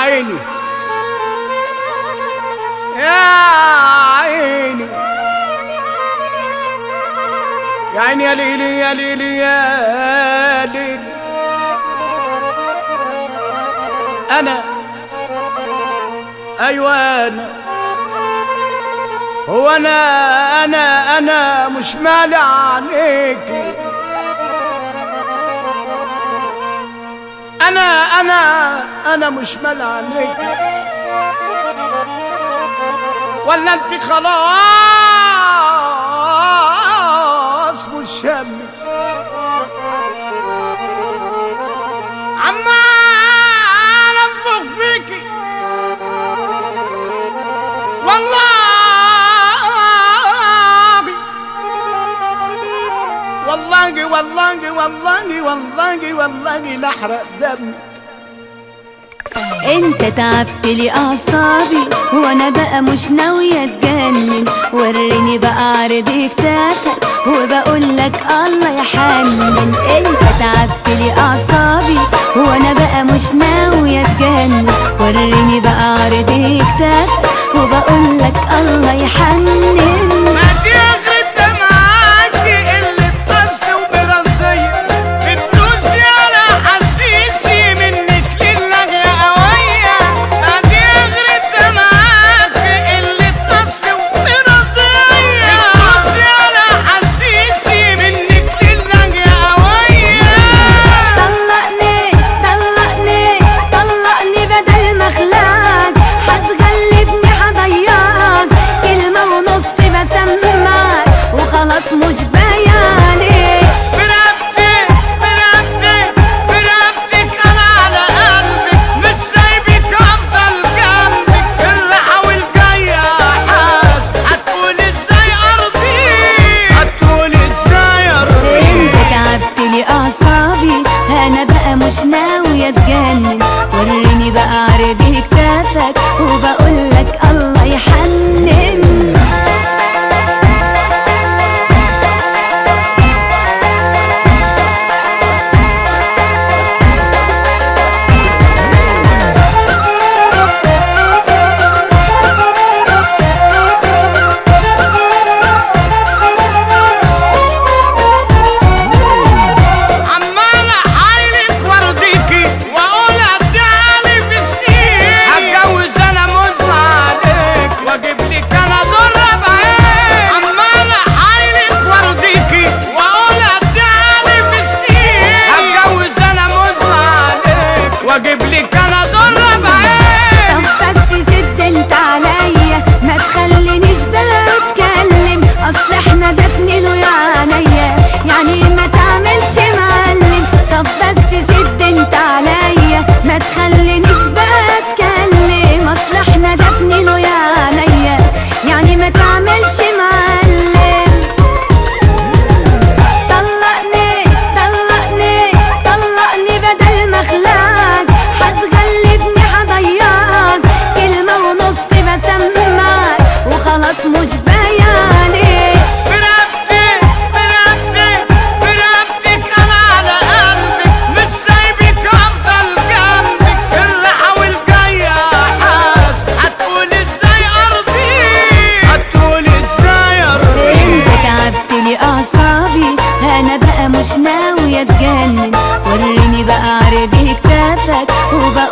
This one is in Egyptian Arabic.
عيني يا عيني يا عيني يا ليلي يا ليلي يا ليلي انا ايوه انا هو انا انا انا مش مالي عليكي انا انا انا مش مالي عليكي ولا انت خلاص مش همك عمال انفخ فيكي والله والله والله والله والله والله لحرق دمك انت تعبت لي اعصابي وانا بقى مش ناوية اتجنن وريني بقى عرض كتافك وبقول لك الله يحنن انت تعبت لي اعصابي وانا بقى مش ناوية اتجنن وريني بقى عرض كتافك وبقول لك الله يحنن ما دي غربت معاكي اللي بقصد وبراسية بتدوسي على حسيسي منك لله يا قوية ما دي غربت معاكي اللي بقصد وبراسية بتدوسي على حسيسي منك لله يا قوية طلقني طلقني طلقني بدل ما اخلعك هتغلبني هضيعك كلمة ونص بسمعك وخلاص مش بياني برقبتي برقبتي برقبتك انا على قلبك مش سايبك افضل جنبك في الراحة والجاية حاسب هتقولي ازاي ارضيك هتقولي ازاي انت ارضيك تعبت لي اعصابي انا بقى مش ناوية اتجنن وريني بقى عرض كتافك وبقول لك الله يحنن عمال احايلك وارضيكي واقول ادعالي في سنين هتجوز انا مز عليك واجيب لك انا ضرب عين عمال احايلك وارضيكي واقول ادعالي في سنين هتجوز انا مز عليك واجيب لك انا ضرب عين طب بس سد انت عليا ما تخلينيش بتكلم اصل احنا دفنينه يا عينيا يعني ما تعملش معلم طب بس سد انت عليا ما تخلينيش بتكلم اصل احنا دفنينه يا عينيا يعني ما تعملش معلم طلقني طلقني طلقني بدل ما اخلعك هتغلبني هضيعك كلمة ونص بسمعك وخلاص مش بياني برقبتي برقبتي برقبتك انا على قلبك مش سايبك افضل جنبك في الراحة والجاية حاسب هتقولي ازاي ارضيك هتقولي ازاي انت ارضيك تعبت لي اعصابي انا بقى مش ناوية اتجنن وريني بقى عرض كتافك وبقول